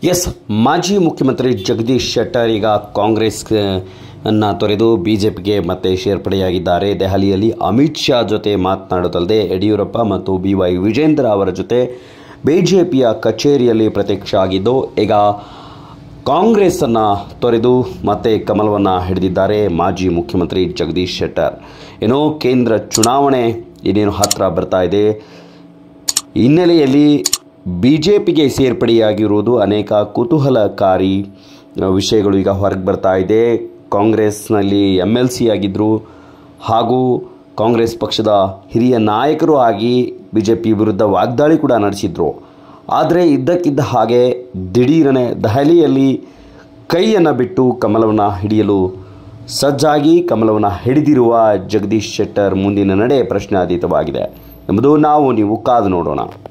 S ಮಾಜಿ ಮುಖ್ಯಮಂತ್ರಿ ಜಗದೀಶ್ ಶೆಟ್ಟರ್ ಈಗ ಕಾಂಗ್ರೆಸ್ ಅನ್ನ ತೊರೆದು ಬಿಜೆಪಿಗೆ ಮತ್ತೆ ಸೇರ್ಪಡೆಯಾಗಿದ್ದಾರೆ ದೆಹಲಿಯಲ್ಲಿ ಅಮಿತ್ ಶಾ ಜೊತೆ ಮಾತನಾಡೋದಲ್ಲದೆ ಯಡಿಯೂರಪ್ಪ ಮತ್ತು ಬಿ ವೈ ವಿಜೇಂದ್ರ ಅವರ ಜೊತೆ ಬಿಜೆಪಿಯ ಕಚೇರಿಯಲ್ಲಿ ಪ್ರತ್ಯಕ್ಷ ಆಗಿದ್ದು ಈಗ ಕಾಂಗ್ರೆಸ್ಸನ್ನು ತೊರೆದು ಮತ್ತೆ ಕಮಲವನ್ನು ಹಿಡಿದಿದ್ದಾರೆ ಮಾಜಿ ಮುಖ್ಯಮಂತ್ರಿ ಜಗದೀಶ್ ಶೆಟ್ಟರ್ ಏನೋ ಕೇಂದ್ರ ಚುನಾವಣೆ ಇನ್ನೇನು ಹತ್ತಿರ ಬರ್ತಾ ಇದೆ ಹಿನ್ನೆಲೆಯಲ್ಲಿ ಬಿ ಜೆ ಪಿಗೆ ಸೇರ್ಪಡೆಯಾಗಿರುವುದು ಅನೇಕ ಕುತೂಹಲಕಾರಿ ವಿಷಯಗಳು ಈಗ ಹೊರಗೆ ಬರ್ತಾ ಇದೆ ಕಾಂಗ್ರೆಸ್ನಲ್ಲಿ ಎಮ್ ಎಲ್ ಸಿ ಆಗಿದ್ದರು ಹಾಗೂ ಕಾಂಗ್ರೆಸ್ ಪಕ್ಷದ ಹಿರಿಯ ನಾಯಕರು ಆಗಿ ಬಿ ಜೆ ಪಿ ವಿರುದ್ಧ ವಾಗ್ದಾಳಿ ಕೂಡ ನಡೆಸಿದ್ರು ಆದರೆ ಇದ್ದಕ್ಕಿದ್ದ ಹಾಗೆ ದಿಢೀರನೆ ದೆಹಲಿಯಲ್ಲಿ ಕೈಯನ್ನು ಬಿಟ್ಟು ಕಮಲವನ್ನು ಹಿಡಿಯಲು ಸಜ್ಜಾಗಿ ಕಮಲವನ್ನು ಹಿಡಿದಿರುವ ಜಗದೀಶ್ ಶೆಟ್ಟರ್ ಮುಂದಿನ ನಡೆ ಪ್ರಶ್ನಾತೀತವಾಗಿದೆ ಎಂಬುದು ನಾವು ನೀವು ಕಾದು ನೋಡೋಣ